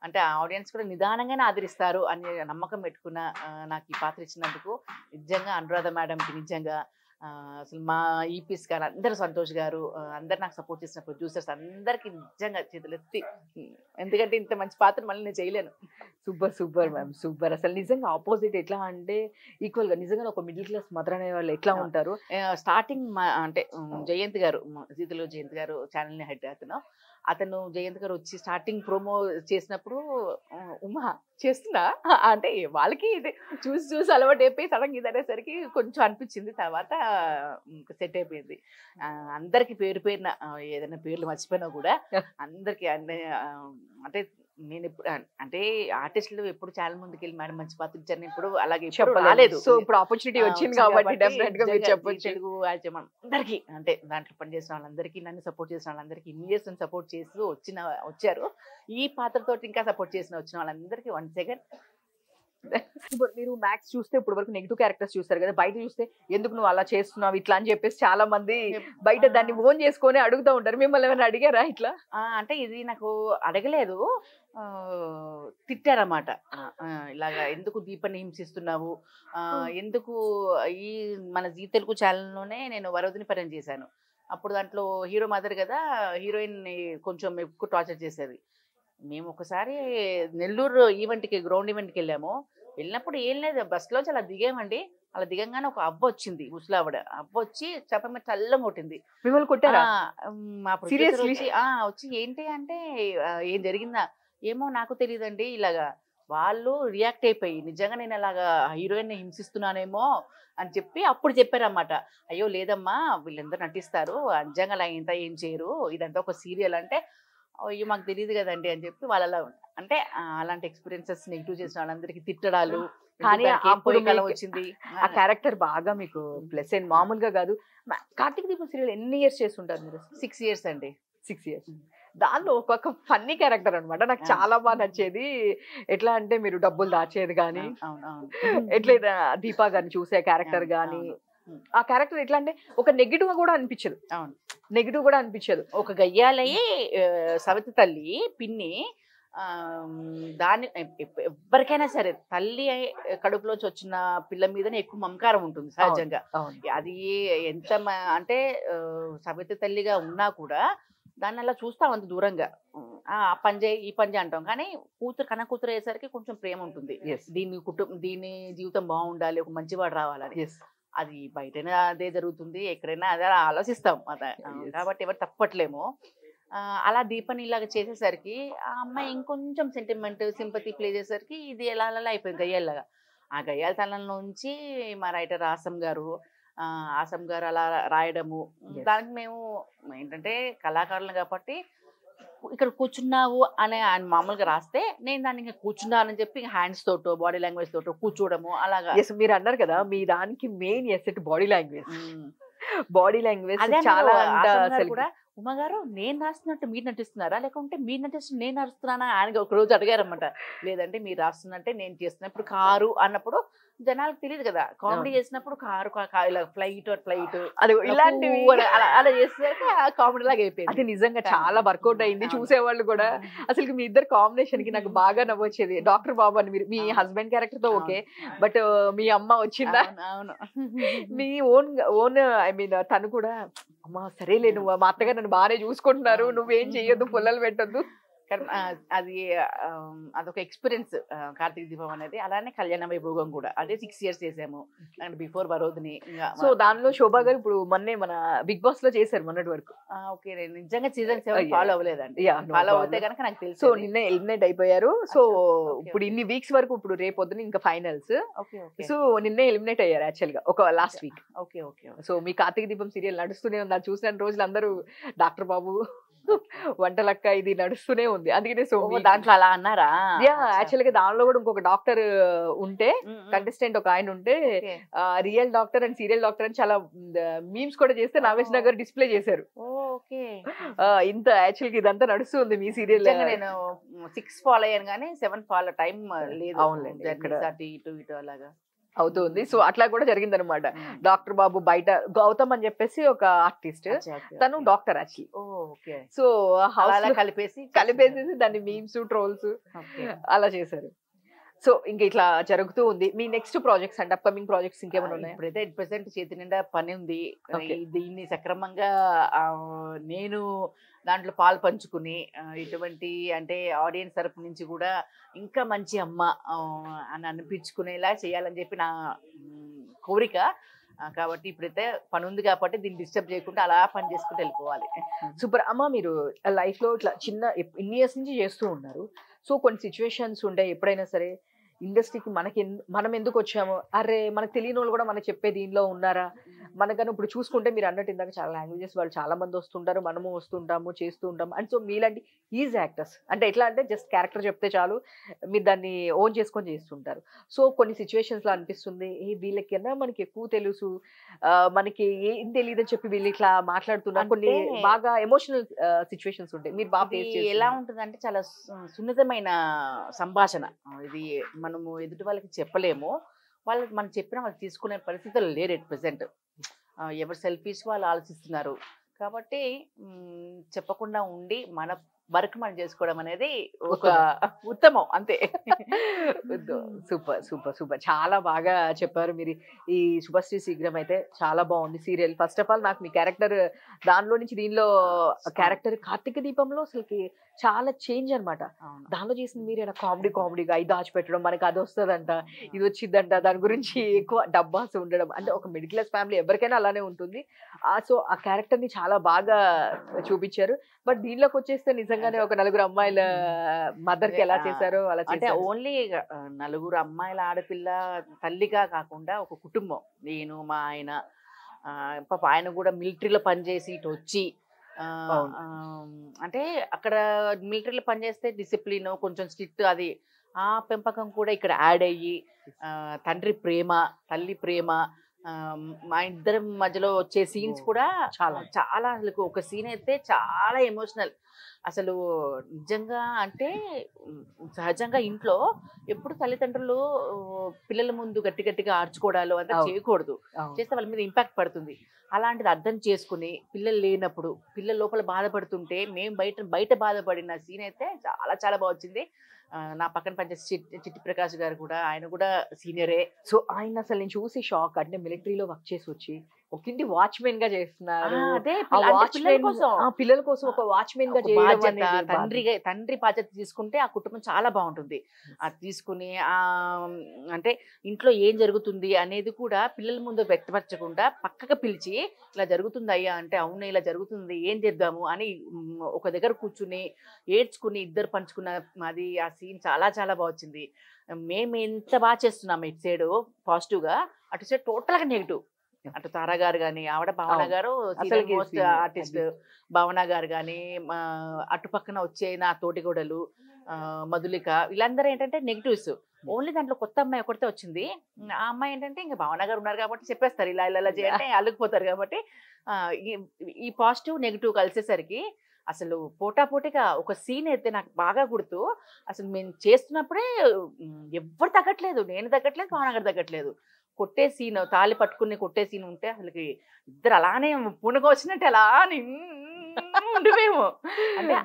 అంటే ఆ ఆడియన్స్ కూడా నిదానంగానే ఆదరిస్తారు అనే నమ్మకం పెట్టుకున్న ఆ, నాకు ఈ పాత్ర ఇచ్చినందుకు నిజంగా అనురాధ మేడంకి నిజంగా ఆ, అసలు మా ఈపీస్ గారు అందరు సంతోష్ గారు ఆ, అందరు నాకు సపోర్ట్ చేసిన ప్రొడ్యూసర్స్ అందరికి నిజంగా చేతులు ఎత్తి ఎందుకంటే ఇంత మంచి పాత్ర మళ్ళీ నేను చేయలేను సూపర్ సూపర్ మ్యామ్ సూపర్ అసలు నిజంగా ఆపోజిట్ ఎట్లా అంటే ఈక్వల్ గా నిజంగా ఒక మిడిల్ క్లాస్ మదర్ అనే వాళ్ళు ఎట్లా ఉంటారు స్టార్టింగ్ మా అంటే ఉమ్, జయంత్ గారు మ- జీతులు జయంత్ గారు ఛానల్ ని హెడ్ అతను అతను జయంత్ గారు వచ్చి స్టార్టింగ్ ప్రోమో చేసినప్పుడు ఆ, ఉమా చేస్తున్నా అంటే వాళ్ళకి ఇది చూసి చూసి అలవాటు అయిపోయి సడన్ ఇది అనేసరికి కొంచెం అనిపించింది తర్వాత సెట్ అయిపోయింది ఆ, అందరికి పేరు పేరున ఆ, ఏదైనా పేర్లు మర్చిపోయినా కూడా అందరికి అంటే ఆ, అంటే నేను ఎప్పుడు అంటే ఆర్టిస్టులు ఎప్పుడు చాలా ముందుకు వెళ్ళి మేడం మంచి పాత్ర ఇచ్చారు ఇప్పుడు అలాగే ఎప్పుడు చెప్పలేదు రాలేదు సో ఇప్పుడు ఆపర్చునిటీ ఆ, వచ్చింది వచ్చింది కాబట్టి డెఫినెట్ గా మీరు నిజంగా చెప్పొచ్చు జీ తెలుగు యాజమాన్ అందరికీ అంటే దాంట్లో పనిచేసిన వాళ్ళందరికీ నన్ను సపోర్ట్ చేసిన వాళ్ళందరికీ ఇన్ని ఇయర్స్ సపోర్ట్ చేస్తూ వచ్చిన వచ్చారు ఈ పాత్రతో ఇంకా సపోర్ట్ చేసిన వచ్చిన వాళ్ళందరికీ వన్ సెకండ్ ఇప్పుడు మీరు మ్యాక్స్ చూస్తే ఇప్పుడు వరకు నెగిటివ్ క్యారెక్టర్స్ చూస్తారు కదా బయట చూస్తే ఎందుకు నువ్వు అలా చేస్తున్నావు ఇట్లా అని చెప్పేసి చాలా మంది బయట దాన్ని ఓన్ చేసుకొని అడుగుతూ ఉంటారు మిమ్మల్ని ఏమైనా అడిగారా ఇట్లా అంటే ఇది నాకు అడగలేదు ఆ, తిట్టారన్నమాట ఆ, ఆ, ఇలాగా ఎందుకు దీపాన్ని హింసిస్తున్నావు ఆ, ఎందుకు ఈ మన జీ తెలుగు ఛానల్లోనే నేను వరవదిని పని చేశాను అప్పుడు దాంట్లో హీరో మదర్ కదా హీరోయిన్ కొంచెం ఎక్కువ టార్చర్ చేసేది మేము ఒకసారి నెల్లూరు ఈవెంట్కి గ్రౌండ్ ఈవెంట్కి వెళ్ళాము వెళ్ళినప్పుడు ఏం లేదు బస్సులోంచి అలా దిగామండి అలా దిగంగానే ఒక అవ్వ వచ్చింది ముసలావిడ అవ్వ వచ్చి చెప్ప మీద చల్లం కొట్టింది మిమ్మల్ని కొట్టారా ఆ, ఉమ్, మా producer Seriously? వచ్చి ఆ, వచ్చి ఏంటి అంటే ఆ, ఏం జరిగిందా ఏమో నాకు తెలియదండి ఇలాగా వాళ్ళు రియాక్ట్ అయిపోయి నిజంగా నేను అలాగా హీరోయిన్ హింసిస్తున్నానేమో అని చెప్పి అప్పుడు చెప్పారన్నమాట అయ్యో లేదమ్మా వీళ్ళందరూ నటిస్తారు నిజంగా అలా ఇంత ఏం చేయరు ఇదంతా ఒక సీరియల్ అంటే అయ్యో మాకు తెలియదు కదండి అని చెప్పి వాళ్ళ అంటే ఆ, అలాంటి ఎక్స్పీరియన్సెస్ నెగిటివ్ చేసిన వాళ్ళందరికీ తిట్టడాలు కానీ ఎందుకు దానికి ఏం అప్పుడు పోయే కాలం మీకు- వచ్చింది ఆ క్యారెక్టర్ బాగా మీకు ప్లస్ అయింది మామూలుగా కాదు మా- కార్తీక దీపం సీరియల్ ఎన్ని ఇయర్స్ చేస్తుంటారు మీరు సిక్స్ ఇయర్స్ అండి సిక్స్ ఇయర్స్ Mm. దానిలో ఒక్కొక్క ఫన్నీ క్యారెక్టర్ అన్నమాట నాకు ఆ. చాలా బాగా నచ్చేది ఎట్లా అంటే మీరు డబ్బులు దాచేది కానీ అవును అవును ఎట్లయితే దీపా గారిని చూసే క్యారెక్టర్ అవును, కానీ అవును. ఆ క్యారెక్టర్ ఎట్లా అంటే ఒక నెగిటివ్ గా కూడా అనిపించదు అవును. నెగిటివ్ కూడా అనిపించదు ఒక గయ్యాలయ్యి ఆ, సవితి తల్లి పిన్ని ఆ, దాని ఎప్- ఎప్- ఎవరికైనా సరే తల్లి కడుపులోంచి వచ్చిన పిల్ల మీదనే ఎక్కువ మమకారం ఉంటుంది సహజంగా అవును అది ఎంత మ- అంటే ఆ, సవితి తల్లిగా ఉన్నా కూడా దాన్ని అలా చూస్తాం అంత దూరంగా ఆ ఆ పని చేయి ఈ పని చేయి అంటాం కానీ కూతురు కన్న కూతురు అయ్యేసరికి కొంచెం ప్రేమ ఉంటుంది ఎస్ దీని కుటుంబం దీని జీవితం బాగుండాలి ఒక మంచివాడు రావాలని ఎస్ అది బయటైనా అదే జరుగుతుంది ఎక్కడైనా అదే ఆలోచిస్తాం అదే Yes. కాబట్టి ఎవరు తప్పట్లేము ఆ, అలా దీపని ఇలాగ చేసేసరికి ఆ అమ్మాయి ఇంకొంచెం సెంటిమెంట్ సింపతి ప్లే చేసేసరికి ఇది ఎలా అలా అయిపోయింది గయ్యాలలాగా ఆ గయ్యాల నుంచి మా రైటర్ ఆసం గారు ఆ, ఆసం గారు అలా రాయడము Yes. దానికి మేము ఏంటంటే కళాకారులు కాబట్టి ఇక్కడ కూర్చున్నావు అనే ఆయన మామూలుగా రాస్తే నేను దాన్ని ఇంకా కూర్చున్నానని చెప్పి హ్యాండ్స్ తోటో బాడీ లాంగ్వేజ్ తోటో కూర్చోవడము అలాగా ఎస్ మీరు అన్నారు కదా మీ దానికి main asset body language um. Body language అదే చాలా అన్నారు, అంత ఆసన్ గారు అసలు కూడా ఉమ్మగారు నేను రాస్తున్నట్టు మీరు నటిస్తున్నారా లేకుంటే మీరు నటిస్తు నేను నడుస్తున్నానా ఆయన ఒక రోజు అడిగారన్నమాట లేదంటే మీరు రాస్తున్నట్టే నేను చేస్తున్నప్పుడు కారు అన్నప్పుడు జనాలకు తెలియదు కదా కామెడీ చేసినప్పుడు కారు కా- కా- ఇలా ఫ్లైట్ ఫ్లైట్ అది ఇలాంటివి అలా అలా చేస్తే కామెడీ లాగా అయిపోయింది అది నిజంగా చాలా వర్కౌట్ అయింది అవును. చూసేవాళ్ళు కూడా అసలు మీ ఇద్దరు కాంబినేషన్ కి నాకు బాగా నవ్వొచ్చేది డాక్టర్ బాబు అని మీరు మీ అవును. హస్బెండ్ క్యారెక్టర్ తో ఓకే బట్ మీ అమ్మ వచ్చిందా అవును, అవును మీ ఓన్ ఓన్ ఐ మీన్ తను కూడా అమ్మా సరేలే నువ్వు మా అత్తగారు నన్ను బాగానే చూసుకుంటున్నారు అవును. నువ్వేం చెయ్యొద్దు పుల్లలు పెట్టొద్దు కానీ, ఆ, అది ఆ, అదొక ఎక్స్పీరియన్స్ కార్తీక దీపం అనేది అలానే కళ్యాణ వైభోగం కూడా అదే సిక్స్ ఇయర్స్ చేసాము అండ్ బిఫోర్ వరోధిని ఇంకా సో దానిలో శోభా గారు ఇప్పుడు మొన్నే మన బిగ్ బాస్ లో చేశారు మొన్నటి వరకు ఆ, ఓకే నేను నిజంగా సీజన్ సెవెన్ Yeah. ఫాలో అవ్వలేదండి Yeah, no ఫాలో problem. అవుతే కనుక నాకు తెలుసు సో నిన్న ఎలిమినేట్ అయిపోయారు సో అచ్చా, okay, ఇప్పుడు ఇన్ని వీక్స్ వరకు ఇప్పుడు రేపు పొద్దున ఇంకా ఫైనల్స్ ఓకే ఓకే సో నిన్నే ఎలిమినేట్ అయ్యారు యాక్చువల్ గా ఒక last week okay okay so మీ కార్తీక దీపం సీరియల్ నడుస్తూనే ఉంది అది చూసిన రోజులు అందరూ డాక్టర్ బాబు వంటలక్క ఇది నడుస్తూనే ఉంది అందుకనే సో ఓ, దాంట్లో అలా అన్నారా యాక్చువల్ గా దానిలో కూడా ఇంకొక డాక్టర్ ఉంటే కంటెస్టెంట్ ఒక ఆయన ఉంటే Okay. Real doctor and serial doctor అని చాలా మీమ్స్ కూడా చేస్తే నాగేష్ నగర్ డిస్ప్లే చేశారు ఓకే ఆ, ఇంత యాక్చువల్ గా ఇదంతా నడుస్తుంది మీ సీరియల్ నిజంగా నేను సిక్స్ ఫాలో అయ్యాను కానీ సెవెన్ ఫాలో టైం లేదు అవునులేండి, Journeys ఇక్కడ- అటు ఇటు ఇటు అలాగా అవుతుంది సో అట్లా కూడా జరిగిందనమాట డాక్టర్ బాబు బయట గౌతమ్ అని చెప్పేసి ఒక ఆర్టిస్ట్ తను doctor actually okay so house అలా కలిపేసి కలిపేసేసి దాన్ని మీమ్స్ ట్రోల్స్ Okay. అలా చేశారు సో ఇంకా ఇట్లా జరుగుతూ ఉంది మీ నెక్స్ట్ ప్రాజెక్ట్స్ అంటే అప్కమింగ్ ప్రాజెక్ట్స్ ఇంకేమైనా ఉన్నాయా ఇప్పుడైతే ప్రెసెంట్ చేతి నిండా పని ఉంది Okay. ఈ- దీన్ని సక్రమంగా ఆ, నేను దాంట్లో పాలు పంచుకుని ఆ, ఇటువంటి అంటే ఆడియన్స్ తరపు నుంచి కూడా ఇంకా మంచి అమ్మ ఆ, అని అనిపించుకునేలా చేయాలని చెప్పి నా మ్, కోరిక ఆ, కాబట్టి ఇప్పుడైతే పని ఉంది కాబట్టి దీన్ని డిస్టర్బ్ చేయకుండా అలా పని చేసుకుంటూ వెళ్ళిపోవాలి సూపర్ అమ్మ మీరు లైఫ్ లో ఇట్లా చిన్న ఎప్- ఇన్ని ఇయర్స్ నుంచి చేస్తూ ఉన్నారు సో కొన్ని సిచ్యువేషన్స్ ఉండే ఎప్పుడైనా సరే ఇండస్ట్రీకి మనకి ఎన్- మనం ఎందుకు వచ్చాము అరే మనకు తెలియని వాళ్ళు కూడా మనకు చెప్పే దీనిలో ఉన్నారా మనకన్నా ఇప్పుడు చూసుకుంటే మీరు అన్నట్టు ఇందాక చాలా లాంగ్వేజెస్ వాళ్ళు చాలా మంది వస్తుంటారు మనము వస్తుంటాము చేస్తూ ఉంటాం అండ్ సో మీలాంటి ఈజ్ యాక్టర్స్ అంటే ఎట్లా అంటే జస్ట్ క్యారెక్టర్ చెప్తే చాలు మీరు దాన్ని ఓన్ చేసుకొని చేస్తుంటారు సో కొన్ని సిచ్యువేషన్స్ లో అనిపిస్తుంది ఏ వీళ్ళకన్నా మనకి ఎక్కువ తెలుసు ఆ, మనకి ఏం తెలియదని చెప్పి వీళ్ళు ఇట్లా మాట్లాడుతున్నారు కొన్ని అంటే- బాగా ఎమోషనల్ సిచ్యువేషన్స్ ఉంటాయి మీరు బాగా ఇది ఫేస్ ఎలా ఉంటుందంటే చాలా సు- సున్నితమైన సంభాషణ ఇది మనము ఎదుటి వాళ్ళకి చెప్పలేము వాళ్ళకి మనం చెప్పినా వాళ్ళు తీసుకునే పరిస్థితులు లేరు ఎట్ ప్రెసెంట్ ఎవరు సెల్ఫీస్ వాళ్ళు ఆలోచిస్తున్నారు కాబట్టి మ్, చెప్పకుండా ఉండి మన వర్క్ మనం చేసుకోవడం అనేది ఒక ఉత్తమం అంతే సూపర్ సూపర్ సూపర్ చాలా బాగా చెప్పారు మీరు ఈ శుభశ్రీ శీఘ్రం అయితే చాలా బాగుంది సీరియల్ ఫస్ట్ ఆఫ్ ఆల్ నాకు మీ క్యారెక్టర్ దానిలో నుంచి దీనిలో క్యారెక్టర్ కార్తీక దీపంలో అసలుకి చాలా చేంజ్ అన్నమాట అవును. దానిలో చేసింది మీరు ఇలా కామెడీ కామెడీగా ఇది దాచిపెట్టడం మనకి అది వస్తుందంట ఇది వచ్చిందంట దాని గురించి ఎక్కువ డబ్బాస్ ఉండడం అంటే ఒక మిడిల్ క్లాస్ ఫ్యామిలీ ఎవరికైనా అలానే ఉంటుంది ఆ సో ఆ క్యారెక్టర్ ని చాలా బాగా చూపించారు బట్ దీనిలోకి వచ్చేస్తే నిజంగానే ఒక నలుగురు అమ్మాయిల మదర్ కి ఎలా చేశారో అలా అంటే చేశారు. ఓన్లీ నలుగురు అమ్మాయిల ఆడపిల్ల తల్లిగా కాకుండా ఒక కుటుంబం నేను మా ఆయన ఆ, పాప ఆయన కూడా మిలిటరీలో పనిచేసి ఇటు వచ్చి ఆ, అవును. ఆ, అంటే అక్కడ మిలిటరీలో పనిచేస్తే డిసిప్లిన్ కొంచెం స్ట్రిక్ట్ అది ఆ పెంపకం కూడా ఇక్కడ యాడ్ అయ్యి ఆ, తండ్రి ప్రేమ తల్లి ప్రేమ ఆ, మా ఇద్దరి మధ్యలో వచ్చే సీన్స్ కూడా చాలా. చాలా అసలు ఒక సీన్ అయితే చాలా ఎమోషనల్ అసలు నిజంగా అంటే ఉమ్, సహజంగా ఇంట్లో ఎప్పుడు తల్లిదండ్రులు ఆ, పిల్లల ముందు గట్టి గట్టిగా ఆర్చుకోవడాలు అంతా అవును. చేయకూడదు అవును. చేస్తే వాళ్ళ మీద ఇంపాక్ట్ పడుతుంది అలాంటిది అర్థం చేసుకుని పిల్లలు లేనప్పుడు పిల్లల లోపల బాధపడుతుంటే మేము బయట బయట బాధపడిన సీన్ అయితే చాలా చాలా బాగా వచ్చింది ఆ, నా పక్కన పనిచేసే చిట్టి చిట్టి ప్రకాష్ గారు కూడా ఆయన కూడా సీనియరే సో ఆయన అసలు నేను చూసి షాక్ అంటే మిలిటరీలో వర్క్ చేసి వచ్చి ఒక ఇంటి వాచ్మెన్ గా చేస్తున్నారు అదే ఆ పిల్ల- అంటే పిల్లల వాచ్మెన్ కోసం ఆ పిల్లల కోసం ఒక వాచ్మెన్ గా ఒక చేయడం బాధ్యత అనేది తండ్రిగా తండ్రి బాధ్యత తీసుకుంటే ఆ కుటుంబం చాలా బాగుంటుంది అది తీసుకుని ఆ అంటే ఇంట్లో ఏం జరుగుతుంది అనేది కూడా పిల్లల ముందు వ్యక్తపరచకుండా పక్కకు పిలిచి ఇలా జరుగుతుంది అయ్యా అంటే అవును ఇలా జరుగుతుంది ఏం చేద్దాము అని మ్, ఒక దగ్గర కూర్చుని ఏడ్చుకుని ఇద్దరు పంచుకున్న అది ఆ సీన్ చాలా చాలా బాగా వచ్చింది మేము ఎంత బాగా చేస్తున్నాం ఇటు సైడ్ పాజిటివ్ గా అటు సైడ్ టోటల్ గా నెగిటివ్ అటు తారా గారు కానీ ఆవిడ భావన అవును. గారు అసలుకి మోస్ట్ senior. ఆర్టిస్ట్ భావన గారు కానీ అటు పక్కన వచ్చే నా తోటిగోడలు ఆ, మధులిక వీళ్ళందరూ ఏంటంటే నెగిటివ్స్ ఓన్లీ దాంట్లో కొత్త అమ్మాయి ఒకటితే వచ్చింది ఆ అమ్మాయి ఏంటంటే ఇంకా భావన గారు ఉన్నారు కాబట్టి చెప్పేస్తారు ఇలా ఇలా ఇలా చేయంటే అల్లుకుపోతారు కాబట్టి ఆ, ఈ- ఈ పాజిటివ్ నెగిటివ్ కలిసేసరికి అసలు పోటాపోటీగా ఒక సీన్ అయితే నాకు బాగా గుర్తు అసలు మేము చేస్తున్నప్పుడే ఉమ్, ఎవ్వరు తగ్గట్లేదు నేను తగ్గట్లేదు భావన గారు తగ్గట్లేదు కొట్టే సీన్ తాళి పట్టుకుని కొట్టే సీన్ ఉంటే అసలుకి ఇద్దరు అలానే పుణుకు వచ్చినట్టు అలా ఉండిపోయాము అంటే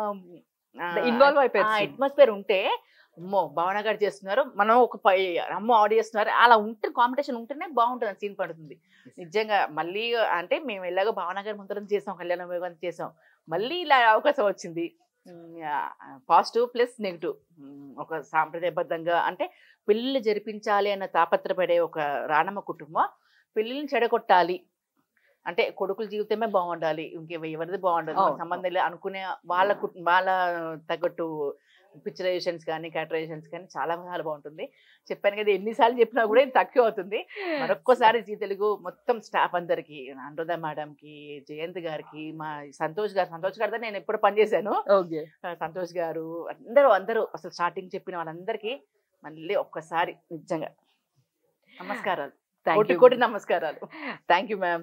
ఇన్వాల్వ్ అయిపోయారు scene. అట్మాస్ఫియర్ ఉంటే అమ్మో భావన గారు చేస్తున్నారు మనం ఒక పై అమ్మో ఆడి చేస్తున్నారు అలా ఉంటే కాంపిటీషన్ ఉంటేనే బాగుంటుంది సీన్ పడుతుంది నిజంగా మళ్ళీ అంటే మేము ఎలాగో భావన గారి ముందరం చేసాం కళ్యాణ వైభవం చేసాం మళ్ళీ ఇలా అవకాశం వచ్చింది పాజిటివ్ ప్లస్ నెగిటివ్ ఒక సాంప్రదాయబద్ధంగా అంటే పెళ్ళిళ్ళు జరిపించాలి అన్న తాపత్రపడే ఒక రాణమ్మ కుటుంబం పెళ్ళిళ్ళని చెడగొట్టాలి అంటే కొడుకుల జీవితమే బాగుండాలి ఇంక ఎవరిది బాగుండదు మనకు అవును. సంబంధం లేదు అనుకునే వాళ్ళ కుట్- వాళ్ళ తగ్గట్టు పిక్చరైజేషన్స్ కానీ క్యాటరైజేషన్స్ కానీ చాలా చాలా బాగుంటుంది చెప్పాను కదా ఎన్నిసార్లు చెప్పినా కూడా ఇది తక్కువ అవుతుంది మరొక్కసారి జీ తెలుగు మొత్తం స్టాఫ్ అందరికి అనురాధ మేడం కి జయంత్ గారికి మా సంతోష్ గారు సంతోష్ గారితో నేను ఎప్పుడు పనిచేశాను ఓకే ఆ, సంతోష్ గారు అందరూ అందరూ అసలు స్టార్టింగ్ చెప్పిన వాళ్ళందరికీ మళ్ళీ ఒక్కసారి నిజంగా నమస్కారాలు థ్యాంక్ కోటి యూ కోటి నమస్కారాలు thank you ma'am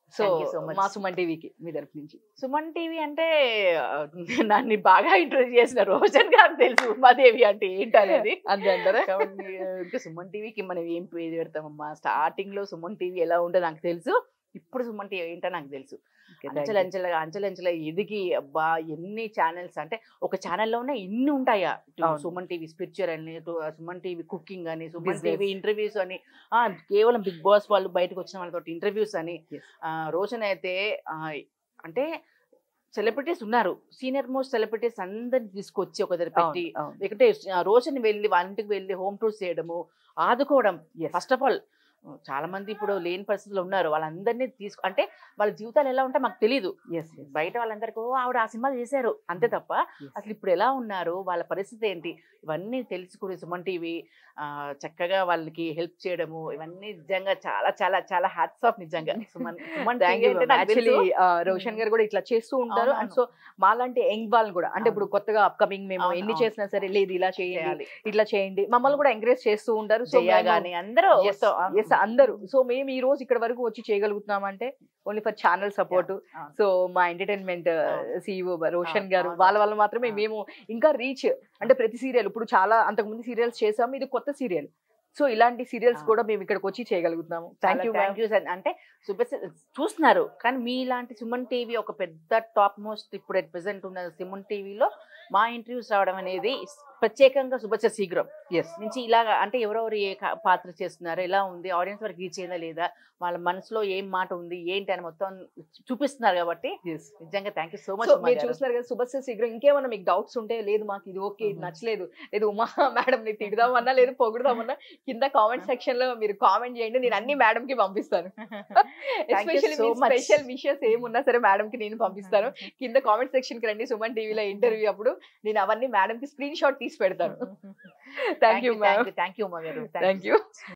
so Thank you so much. మా సుమన్ టీవీకి మీ తరపు నుంచి సుమన్ టీవీ అంటే ఆ, నన్ను బాగా ఇంట్రొడ్యూస్ చేసిన రోజన్ గారు తెలుసు ఉమాదేవి అంటే ఏంటనేది అంతే అంటారా కాబట్టి ఇంకా సుమన్ టీవీకి మనం ఏం పేరు పెడతామమ్మా స్టార్టింగ్ లో సుమన్ టీవీ ఎలా ఉంటుందో నాకు తెలుసు ఇప్పుడు సుమన్ టీవీ ఏంటో నాకు తెలుసు అంచెలంచెలుగా అంచెలంచెల ఎదిగి అబ్బా ఎన్ని ఛానల్స్ అంటే ఒక ఛానల్లోనే ఇన్ని ఉంటాయా ఇటు అవును. సుమన్ టీవీ స్పిరిచువల్ అని ఇటు సుమన్ టీవీ కుకింగ్ అని సుమన్ Business. టీవీ ఇంటర్వ్యూస్ అని ఆ కేవలం బిగ్ బాస్ వాళ్ళు బయటకు వచ్చిన వాళ్ళతో ఇంటర్వ్యూస్ అని Yes. ఆ, రోజన్ అయితే ఆ, అంటే సెలబ్రిటీస్ ఉన్నారు సీనియర్ మోస్ట్ సెలబ్రిటీస్ అందరిని తీసుకొచ్చి ఒక దగ్గర పెట్టి లేకుంటే రోజుని వెళ్ళి వాళ్ళ ఇంటికి వెళ్ళి హోమ్ టూర్స్ చేయడము ఆదుకోవడం ఫస్ట్ ఆఫ్ ఆల్ చాలా మంది ఇప్పుడు లేని పరిస్థితుల్లో ఉన్నారు వాళ్ళందరినీ తీసుకు అంటే వాళ్ళ జీవితాలు ఎలా ఉంటే మాకు తెలియదు బయట వాళ్ళందరికీ "ఓ, ఆవిడ ఆ సినిమా చేశారు అంతే తప్ప అసలు ఇప్పుడు ఎలా ఉన్నారు వాళ్ళ పరిస్థితి ఏంటి ఇవన్నీ తెలుసుకుని సుమన్ టీవీ ఆ, చక్కగా వాళ్ళకి హెల్ప్ చేయడము ఇవన్నీ నిజంగా చాలా చాలా చాలా హ్యాట్స్ ఆఫ్ నిజంగా Suman Suman thank TV you అంటే నాకు యాక్చువల్లీ తెలుసు. రోషన్ గారు కూడా ఇట్లా చేస్తూ ఉంటారు అండ్ అవునవును. సో మాలాంటి యంగ్ వాళ్ళని కూడా అంటే ఇప్పుడు అవును. కొత్తగా అప్కమింగ్ మేము అవును, ఎన్ని అవును. చేసినా సరే లేదు ఇలా చేయండి చేయాలి ఇట్లా చేయండి మమ్మల్ని కూడా ఎంకరేజ్ చేస్తూ ఉంటారు సో జయ గాని అందరూ మొత్తం, ఆ, ఎస్ అందరూ సో మేము ఈ రోజు ఇక్కడ వరకు వచ్చి చేయగలుగుతున్నాం అంటే ఓన్లీ ఫర్ ఛానల్ సపోర్ట్ అవును. సో మా ఎంటర్టైన్మెంట్ అవును. సిఇఓ రోషన్ అవును, గారు అవును. వాళ్ళ వల్ల మాత్రమే అవును. మేము ఇంకా రీచ్ అంటే ప్రతి సీరియల్ ఇప్పుడు చాలా అంతకుముందు సీరియల్స్ చేసాము ఇది కొత్త సీరియల్ సో ఇలాంటి సీరియల్స్ అవును. కూడా మేము ఇక్కడికి వచ్చి చేయగలుగుతున్నాము థ్యాంక్ యూ థ్యాంక్ యూ అంటే సూపర్ చూస్తున్నారు కానీ మీలాంటి సుమన్ టీవీ ఒక పెద్ద టాప్ మోస్ట్ ఇప్పుడు అట్ ప్రెసెంట్ ఉన్న సుమన్ టీవీలో మా ఇంటర్వ్యూస్ రావడం అనేది ప్రత్యేకంగా శుభచ శీఘ్రం ఎస్ నుంచి ఇలాగా అంటే ఎవరెవరు ఏ కా- పాత్ర చేస్తున్నారు ఎలా ఉంది ఆడియన్స్ వరకు రీచ్ అయిందా లేదా వాళ్ళ మనసులో ఏం మాట ఉంది ఏంటి అని మొత్తం చూపిస్తున్నారు కాబట్టి ఎస్ నిజంగా థ్యాంక్ యూ సో సో మీరు మచ్ చూస్తున్నారు కదా సుభస్య శీఘ్రం ఇంకేమన్నా మీకు డౌట్స్ ఉంటే లేదు మాకు ఇది ఓకే ఇది Mhm. నచ్చలేదు లేదు ఉమా మేడం ని తిడదామన్నా లేదు పొగుడదామన్నా కింద కామెంట్ సెక్షన్ లో మీరు కామెంట్ చేయండి నేను అన్ని మేడం కి పంపిస్తాను ఎస్పెషల్లీ so much. స్పెషల్ విషయస్ ఏమున్నా సరే మేడం కి నేను పంపిస్తాను కింద కామెంట్ సెక్షన్ కి రండి సుమన్ టీవీలో ఇంటర్వ్యూ అప్పుడు నేను అవన్నీ మేడం కి స్క్రీన్ షాట్ తీసి పెడతాను thank you ma'am thank you మా గారు థ్యాంక్ యూ